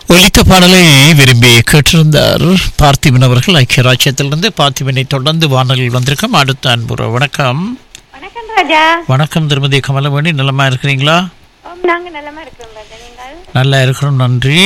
ஒலித்த பாடலை விரும்பி கேட்டிருந்தார் பார்த்திபன் அவர்கள் ஐக்கிய ராஜ்யத்திலிருந்து பார்த்திபனை தொடர்ந்து வானொலியில் வந்திருக்கோம் அடுத்த அன்புற வணக்கம் வணக்கம் ராஜா வணக்கம் திருமதி கமலமணி நலமா இருக்கிறீங்களா ஓம் நாங்க நலமா இருக்கிறோம் ராஜா நீங்கள் நல்லா இருக்கிறோம் நன்றி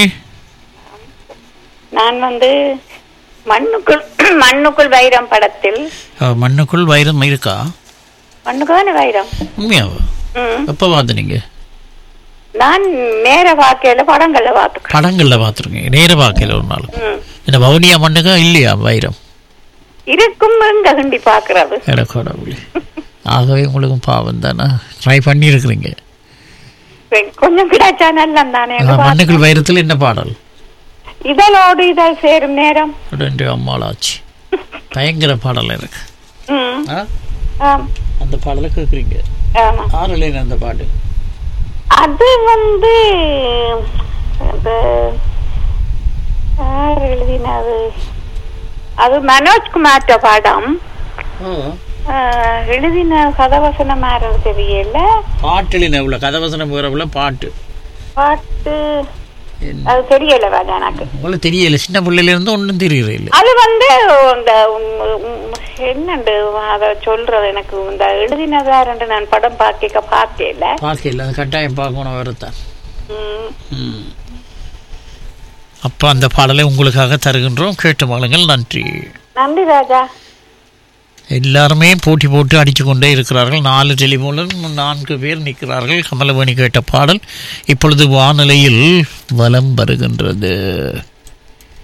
நான் வந்து மண்ணுக்குள் மண்ணுக்குள் வைரம் படத்தில் அஹ், மண்ணுக்குள் வைரம் இருக்கா மண்ணுக்கான வைரம் உண்மையாவா ம். எப்போ பார்த்தீங்க நான் நேர வாக்கையில படங்கள்ல பார்த்துக்கிறேன் படங்களில் பார்த்துருக்கீங்க நேர பார்க்கல ஒரு நாள் ம். இந்த வவுனியா மண்ணுக்கா இல்லையா வைரம் இருக்கும் எங்க கிண்டி பாக்குறது எடக்கடவுளே ஆகவே உங்களுக்கும் பாவம் தானே ட்ரை பண்ணியிருக்கிறீங்க கொஞ்சம் கிடைச்சா நல்லம் தானே ஆனா, மண்ணுக்குள் வைரத்தில் என்ன பாடல் இதழோடு இதழ் சேரும் நேரம் ரெண்டு அம்மாளாச்சு பயங்கர பாடல் இருக்கு ம். ஆ? ஆம். அந்த பாடலை கேட்குறீங்க ஆமா ஆறுலேன்னு அந்த பாட்டு அது வந்து அது யார் எழுதினது அது மனோஜ்குமார் படம் ஆஹ், எழுதின கதவசனம் யாரும் தெரியல பாட்டிலின் எவ்வளோ கதவசனம் எவ்வளோ பாட்டு பாட்டு என்ன? அது தெரியல வேலை எனக்கு உங்களுக்கு தெரியல சின்ன பிள்ளையில இருந்து ஒன்றும் தெரியல இல்லை அது வந்து இந்த உம், உம், என்னண்டு அத சொல்றது எனக்கு இந்த எழுதினதா ரெண்டு நான் படம் பார்க்க பார்க்கல பார்க்கல அது கட்டாயம் பார்க்கணும் வருத்தான் உம், ம் அப்போ அந்த பாடலை உங்களுக்காக தருகின்றோம் கேட்டு மகளுங்கள் நன்றி நன்றி ராஜா எல்லாருமே போட்டி போட்டு அடித்து கொண்டே இருக்கிறார்கள் நாலு டெலிஃபோனில் நான்கு பேர் நிற்கிறார்கள் கமலவேணி கேட்ட பாடல் இப்பொழுது வானிலையில் வலம் வருகின்றது